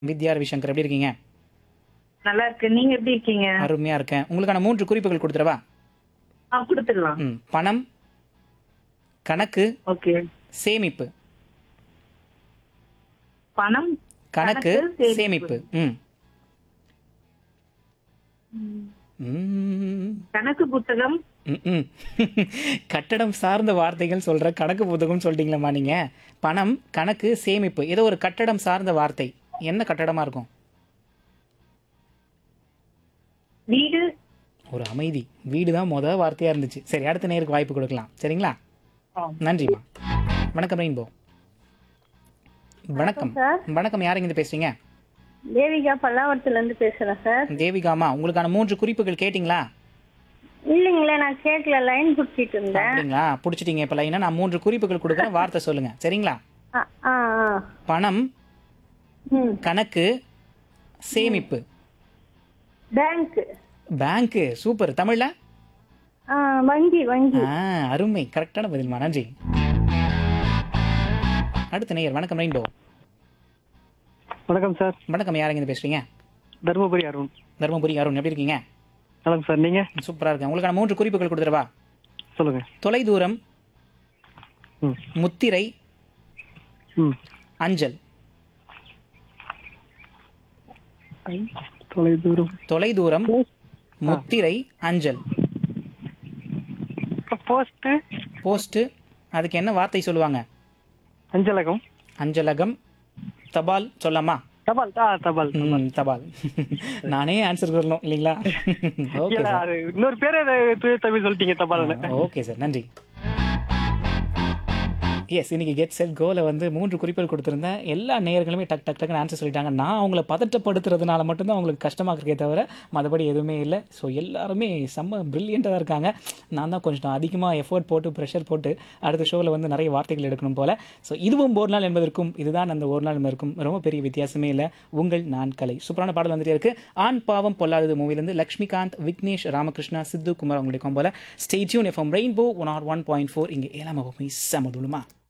வித்யா ரவிசங்கர் எப்படி இருக்கீங்க நல்லா இருக்கு நீங்க எப்படி இருக்கீங்க அருமையா இருக்கேன் உங்களுக்கான மூன்று குறிப்புகள் கொடுத்துறவா ஆ கொடுத்துடலாம் ம் பணம் கணக்கு ஓகே சேமிப்பு பணம் கணக்கு கணக்கு, சேமிப்பு ம் ம். கணக்கு புத்தகம் ம், ம். கட்டடம் சார்ந்த வார்த்தைகள் சொல்ற கணக்கு புத்தகம் சொல்லிட்டீங்களம்மா நீங்க பணம் கணக்கு சேமிப்பு ஏதோ ஒரு கட்டடம் சார்ந்த வார்த்தை என்ன கட்டடமா இருக்கும் வீடு ஒரு அமைதி வீடு தான் முத வார்த்தையா இருந்துச்சு சரி அடுத்த நேருக்கு வாய்ப்பு கொடுக்கலாம் சரிங்களா ஆ. நன்றிம்மா வணக்கம் ரெயின்போ வணக்கம் வணக்கம் யாருங்க இருந்து பேசுறீங்க தேவிகா பல்லாவரத்துல இருந்து பேசுறேன் சார் தேவிகாமா உங்களுக்கான மூன்று குறிப்புகள் கேட்டிங்களா இல்லைங்களே நான் கேட்கல லைன் பிடிச்சிட்டு இருந்தேன் அப்படிங்களா பிடிச்சிட்டீங்க இப்போ லைனா நான் மூன்று குறிப்புகள் கொடுக்குறேன் வார்த்தை சொல்லுங்க சரிங்களா ஆ ஆ ஆ. பணம் ம் கணக்கு சேமிப்பு பேங்க் பேங்க்கு சூப்பர் தமிழ்ல ஆ வங்கி வங்கி ஆ அருமை கரெக்டான பதில்மா நன்றி அடுத்த நேயர் வணக்கம் ரெயின்போ வணக்கம் சார் வணக்கம் யாருங்க இருந்து பேசுறீங்க தருமபுரி அருண் தருமபுரி அருண் எப்படி இருக்கீங்க வணக்கம் சார் நீங்க சூப்பரா இருக்கேன் உங்களுக்கான மூன்று குறிப்புகள் கொடுத்துருவா சொல்லுங்க தொலைதூரம் ம் முத்திரை ம் அஞ்சல் தொலைதூரம் தொலைதூரம் முத்திரை அஞ்சல் போஸ்ட் போஸ்ட் அதுக்கு என்ன வார்த்தை சொல்லுவாங்க அஞ்சலகம் அஞ்சலகம் தபால் சொல்லாமா தபால் ஆ தபால் ம், தபால் நானே ஆன்சர் சொல்லணும் இல்லைங்களா ஓகே இல்ல, சார் அது இன்னொரு பேரே தூய தமிழ் சொல்லிட்டீங்க தபால் ஓகே சார் நன்றி எஸ் இன்னைக்கு கெட் செட் கோல வந்து மூன்று குறிப்புகள் கொடுத்துருந்தேன் எல்லா நேயர்களுமே டக் டக் டக்குன்னு ஆன்சர் சொல்லிட்டாங்க நான் அவங்கள பதட்டப்படுத்துறதுனால மட்டும்தான் அவங்களுக்கு கஷ்டமாக இருக்கே தவிர மற்றபடி எதுவுமே இல்லை ஸோ எல்லாருமே செம்ம ப்ரில்லியண்ட்டாக தான் இருக்காங்க நான் தான் கொஞ்சம் அதிகமாக எஃபோர்ட் போட்டு ப்ரெஷர் போட்டு அடுத்த ஷோவில் வந்து நிறைய வார்த்தைகள் எடுக்கணும் போல ஸோ இதுவும் ஒரு நாள் என்பதற்கும் இதுதான் அந்த ஒரு நாள் என்பதற்கும் ரொம்ப பெரிய வித்தியாசமே இல்லை உங்கள் நான் கலை சூப்பரான பாடல் வந்துட்டே இருக்கு ஆண் பாவம் பொல்லாதது மூவிலேருந்து லக்ஷ்மிகாந்த் விக்னேஷ் ராமகிருஷ்ணா சித்து குமார் அவங்களுடைய போல stay tuned FM Rainbow one or one point four இங்கே ஏழாம் வகுப்பு செமதுலுமா